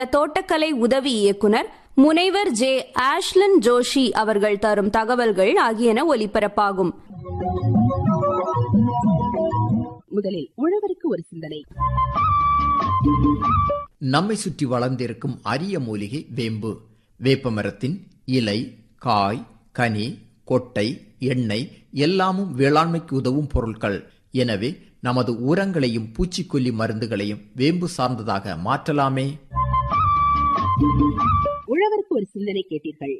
தோட்டக்கலை உதவி இயக்குனர் முனைவர் ஜே ஆஷ்லன் ஜோஷி அவர்கள் தரும் தகவல்கள் ஆகியன ஒலிபரப்பாகும் முதலில் உழவருக்கு ஒரு சிந்தனை நம்மை சுற்றி வளர்ந்திருக்கும் அரிய மூலிகை வேம்பு வேப்பமரத்தின் இலை காய் கனி கொட்டை எண்ணெய் எல்லாமும் வேளாண்மைக்கு உதவும் பொருட்கள் எனவே நமது உரங்களையும் பூச்சிக்கொல்லி மருந்துகளையும் வேம்பு சார்ந்ததாக மாற்றலாமே உழவருக்கு ஒரு சிந்தனை கேட்டீர்கள்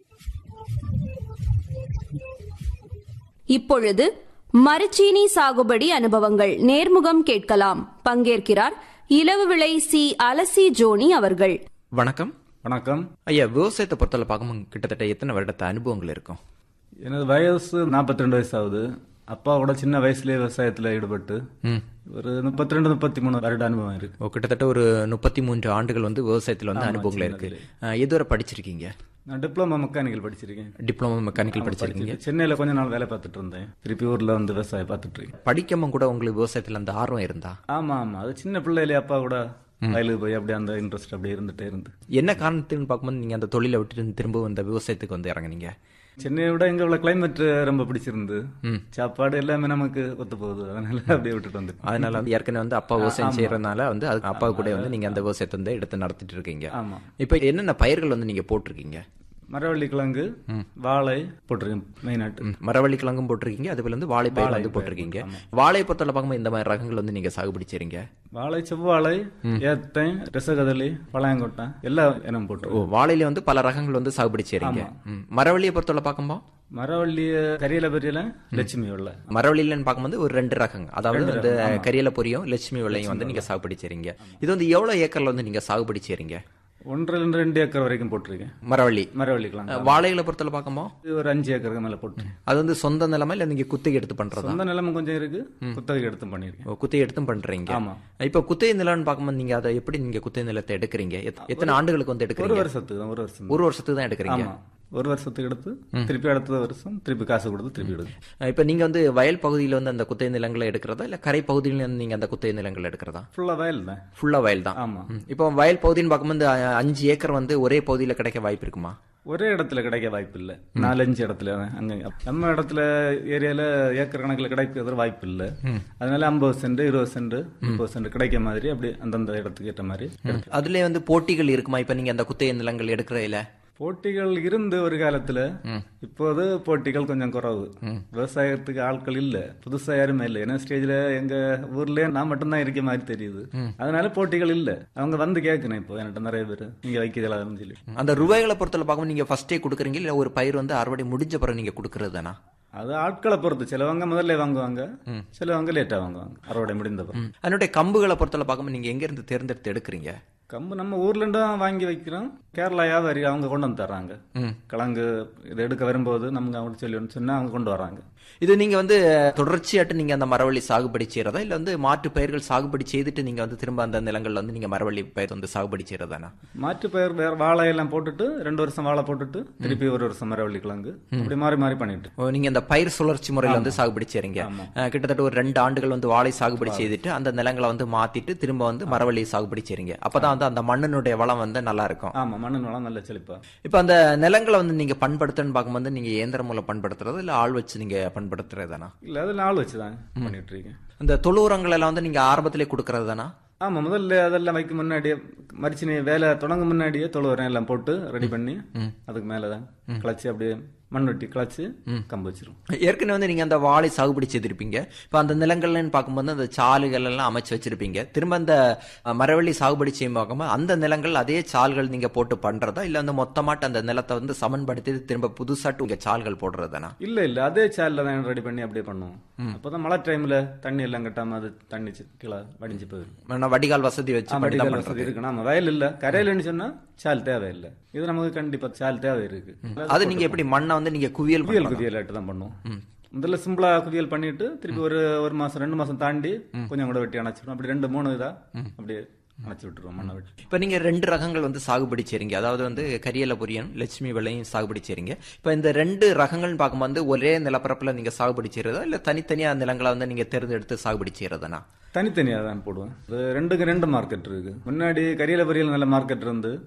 இப்பொழுது மரச்சீனி சாகுபடி அனுபவங்கள் நேர்முகம் கேட்கலாம் பங்கேற்கிறார் இலவு விளை சி அலசி ஜோனி அவர்கள் வணக்கம் வணக்கம் ஐயா விவசாயத்தை பொறுத்தவரை பார்க்கும்போது கிட்டத்தட்ட எத்தனை வருடத்த அனுபவங்கள் இருக்கும் எனது வயசு 42 ரெண்டு வயசு ஆகுது அப்பாவோட சின்ன வயசுலயே விவசாயத்துல ஈடுபட்டு ஒரு முப்பத்தி ரெண்டு முப்பத்தி மூணு வருட அனுபவம் இருக்கு ஓ, கிட்டத்தட்ட ஒரு முப்பத்தி மூன்று ஆண்டுகள் வந்து விவசாயத்தில் வந்து அனுபவங்கள் இருக்கு அஹ், எதுவரை படிச்சிருக்கீங்க நான் டிப்ளமா மெக்கானிக்கல் படிச்சிருக்கேன் டிப்ளமோ மெக்கானிக்கல் படிச்சிருக்கீங்க சென்னையில கொஞ்ச நாள் வேலை பார்த்துட்டு இருந்தேன் திருப்பி ஊர்ல வந்து விவசாயம் பார்த்துட்டு இருக்கேன் படிக்காம கூட உங்களுக்கு விவசாயத்தில் அந்த ஆர்வம் இருந்தா ஆமா ஆமா அது சின்ன பிள்ளையிலே அப்பா கூட வயலுக்கு போய் அப்படியே அந்த இன்ட்ரெஸ்ட் அப்படியே இருந்துட்டே இருந்து என்ன காரணத்துன்னு பார்க்கும்போது நீங்க அந்த தொழிலை விட்டுட்டு திரும்ப இந்த விவசாயத்துக்கு வந்து இறங்குனீங்க சென்னையை விட எங்க உள்ள கிளைமேட் ரொம்ப பிடிச்சிருந்து சாப்பாடு எல்லாமே நமக்கு ஒத்து போகுது அதனால அப்படியே விட்டுட்டு வந்து அதனால வந்து ஏற்கனவே வந்து அப்பா விவசாயம் செய்யறதுனால வந்து அது அப்பா கூட வந்து நீங்க அந்த விவசாயத்தை வந்து எடுத்து நடத்திட்டு இருக்கீங்க ஆமா இப்போ என்னென்ன பயிர்கள் வந்து நீங்க போட்டிருக்கீங்க மரவள்ளி கிழங்கு வாழை போட்டிருக்கேன் மெயினாட்டு ம், மரவள்ளி கிழங்கும் போட்டிருக்கீங்க அதுபோல வந்து வாழைப்பயிர் வந்து போட்டிருக்கீங்க வாழை பொறுத்தவரை பார்க்கும்போது இந்த மாதிரி ரகங்கள் வந்து நீங்க சாகுபடி செய்றீங்க வாழை செவ்வாழை ஏத்தை ரசகதளி பழாங்கொட்டை எல்லா இனம் போட்டு ஓ வாழையில வந்து பல ரகங்கள் வந்து சாகுபடி செய்றீங்க ம். மரவள்ளியை பொறுத்தவரை பார்க்கும்போது மரவள்ளிய கரியல பெரியல லட்சுமி உள்ள மரவள்ளியிலன்னு பார்க்கும்போது ஒரு ரெண்டு ரகங்க அதாவது வந்து கரியல பொரியும் லட்சுமி வெள்ளையும் வந்து நீங்க சாகுபடி செய்றீங்க இது வந்து எவ்வளவு ஏக்கர்ல வந்து நீங்க சாகுபடி செய்றீங்க ஒன்றரை இருந்து ரெண்டு ஏக்கர் வரைக்கும் போட்டிருக்கேன் மரவள்ளி மரவள்ளி கிழங்கு அஹ், வாழைகளை பொறுத்தவரை பார்க்கும்போது இது ஒரு அஞ்சு ஏக்கருக்கு மேல போட்டிருக்கேன் அது வந்து சொந்த நிலைமை இல்ல நீங்க குத்தகை எடுத்து பண்றதா சொந்த நிலமும் கொஞ்சம் இருக்கு குத்தகை எடுத்தும் பண்ணிருக்கேன் ஓ, குத்தகை எடுத்தும் பண்றீங்க ஆமா. இப்ப குத்தகை நிலம்னு பார்க்கும்போது நீங்க அதை எப்படி நீங்க குத்தகை நிலத்தை எடுக்கிறீங்க எத்- எத்தனை ஆண்டுகளுக்கு வந்து ஒரு எடுக்கிறீங்க வருஷத்துக்கு தான் ஒரு வருஷம் ஒரு வருஷத்துக்கு தான் எடுக்கிறீங்க ஆமா ஒரு வருஷத்துக்கு எடுத்து திருப்பி அடுத்த வருஷம் திருப்பி காசு கொடுத்து திருப்பி எடுக்கும் இப்ப நீங்க வந்து வயல் பகுதியில வந்து அந்த குத்தகை நிலங்களை எடுக்கிறதா இல்ல கரை பகுதியில வந்து நீங்க அந்த குத்தகை நிலங்கள் எடுக்கிறதா ஃபுல்லா வயல் தான் ஃபுல்லா வயல் தான் ஆமா ம். இப்போ வயல் பகுதின்னு பார்க்கும்போது அ- அஞ்சு ஏக்கர் வந்து ஒரே பகுதியில கிடைக்க வாய்ப்பு இருக்குமா ஒரே இடத்துல கிடைக்க வாய்ப்பு இல்ல நாலஞ்சு இடத்துல அங்க நம்ம இடத்துல ஏரியால ஏக்கர் கணக்குல கிடைக்கிறது வாய்ப்பு இல்ல அதனால ஐம்பது சென்ட் இருபது சென்ட் முப்பது சென்ட் கிடைக்க மாதிரி அப்படி அந்தந்த இடத்துக்கு ஏற்ற மாதிரி எடுத்து- அதுல வந்து போட்டிகள் இருக்குமா இப்ப நீங்க அந்த குத்தகை நிலங்கள் எடுக்கிறதுல போட்டிகள் இருந்து ஒரு காலத்துல இப்போது போட்டிகள் கொஞ்சம் குறைவு விவசாயத்துக்கு ஆட்கள் இல்ல புதுசா யாருமே இல்ல ஏன்னா ஸ்டேஜ்ல எங்க ஊர்லயே நான் மட்டும்தான் இருக்க மாதிரி தெரியுது அதனால போட்டிகள் இல்ல அவங்க வந்து கேட்கணும் இப்போ என்கிட்ட நிறைய பேர் நீங்க வைக்கிறதான்னு சொல்லி அந்த ரூபாய்களை பொறுத்தவரை பார்க்கும்போது நீங்க ஃபர்ஸ்டே கொடுக்குறீங்க இல்ல ஒரு பயிர் வந்து அறுவடை முடிஞ்ச பிறகு நீங்க கொடுக்கறது தானா அது ஆட்களை பொறுத்து சிலவங்க முதல்ல வாங்குவாங்க சிலவங்க லேட்டா வாங்குவாங்க அறுவடை முடிந்த பிறகு அதனுடைய கம்புகளை பொறுத்தவரை பார்க்கும்போது நீங்க எங்க இருந்து தேர்ந்தெடுத்து எடுக்கிறீங்க கம்பு நம்ம ஊர்ல இருந்து தான் வாங்கி வைக்கிறோம் கேரளா வியாபாரி அவங்க கொண்டு வந்து தர்றாங்க கிழங்கு இதை எடுக்க வரும்போது நமக்கு அவங்க சொல்லி சொன்னா அவங்க கொண்டு வராங்க இது நீங்க வந்து தொடர்ச்சியாட்டு நீங்க அந்த மரவள்ளி சாகுபடி செய்யறதா இல்ல வந்து மாற்று பயிர்கள் சாகுபடி செய்துட்டு நீங்க வந்து திரும்ப அந்த நிலங்கள்ல வந்து நீங்க மரவள்ளி பயிர் வந்து சாகுபடி செய்யறதானா மாற்று பயிர் வேற வாழை எல்லாம் போட்டுட்டு ரெண்டு வருஷம் வாழை போட்டுட்டு திருப்பி ஒரு வருஷம் மரவள்ளி கிழங்கு அப்படி மாறி மாறி பண்ணிட்டு ஓ, நீங்க அந்த பயிர் சுழற்சி முறையில வந்து சாகுபடி செய்றீங்க அஹ், கிட்டத்தட்ட ஒரு ரெண்டு ஆண்டுகள் வந்து வாழை சாகுபடி செய்துட்டு அந்த நிலங்களை வந்து மாத்திட்டு திரும்ப வந்து மரவள்ளி சாகுபடி செய்றீங்க அப்பதான் வந்து அந்த மண்ணினுடைய வளம் வந்து நல்லா இருக்கும் ஆமா மண்ணு வளம் நல்ல செழிப்பா இப்ப அந்த நிலங்களை வந்து நீங்க பண்படுத்தன்னு பார்க்கும்போது நீங்க இயந்திரம் மூலம் பண்படுத்துறது இல்ல ஆள் வச்சு நீங்க பண்படுத்துறதானா இல்ல அது நாள் வச்சுதான் பண்ணிட்டு இருக்கேன் அந்த தொழு உரங்கள் எல்லாம் வந்து நீங்க ஆரம்பத்திலே கொடுக்கறது தானா ஆமா முதல்ல அதெல்லாம் வைக்க முன்னாடியே மரிச்சினி வேலை தொடங்க முன்னாடியே தொழு உரம் எல்லாம் போட்டு ரெடி பண்ணி அதுக்கு மேலதான் கிளச்சி அப்படியே மண் வெட்டி கிளச்சி கம்பு வச்சிரும் ஏற்கனவே வந்து நீங்க அந்த வாழை சாகுபடி செய்திருப்பீங்க இப்ப அந்த நிலங்கள்னு பார்க்கும்போது அந்த சாலுகள் எல்லாம் அமைச்சு வச்சிருப்பீங்க திரும்ப அந்த அஹ், மரவள்ளி சாகுபடி செய்யும் பார்க்கும்போது அந்த நிலங்கள் அதே சால்கள் நீங்க போட்டு பண்றதா இல்ல வந்து மொத்தமாட்டு அந்த நிலத்தை வந்து சமன்படுத்தி திரும்ப புதுசாட்டு உங்க சால்கள் போடுறதானா இல்ல இல்ல அதே சால்ல தான் ரெடி பண்ணி அப்படியே பண்ணுவோம் அப்பதான் மழை டைம்ல தண்ணி எல்லாம் கட்டாம அது தண்ணி சி- கீழே வடிஞ்சு போயிடும் ஆனா வடிகால் வசதி வச்சு ஆமா, அப்படிதான் வடிகால் பண்றது. வசதி இருக்கு ஆமா வயல் இல்ல கரையிலன்னு சொன்னா சால் தேவையில்லை இது நமக்கு கண்டிப்பா சால் தேவை இருக்கு அது நீங்க எப்படி மண்ணை வந்து நீங்க குவியல் குவியல் பண்றதா? குவியல் தான் பண்ணுவோம் முதல்ல சிம்பிளா குவியல் பண்ணிட்டு திருப்பி ஒரு ஒரு மாசம் ரெண்டு மாசம் தாண்டி கொஞ்சம் கூட வெட்டி அணைச்சிடும் அப்படி ரெண்டு மூணு இதா அப்படியே அணைச்சு விட்டுருவோம் மண்ணை வெட்டி இப்ப நீங்க ரெண்டு ரகங்கள் வந்து சாகுபடி செய்றீங்க அதாவது வந்து கரியல பொரியன் லட்சுமி வெள்ளையும் சாகுபடி செய்றீங்க இப்ப இந்த ரெண்டு ரகங்கள்னு பார்க்கும்போது ஒரே நிலப்பரப்புல நீங்க சாகுபடி செய்யறதா இல்ல தனித்தனியா நிலங்களை வந்து நீங்க தேர்ந்தெடுத்து சாகுபடி செய்யறதானா தனித்தனியா தான் போடுவேன் இது ரெண்டுக்கு ரெண்டு மார்க்கெட் இருக்கு முன்னாடி கரியல பொரியல் நல்ல மார்க்கெட் இருந்து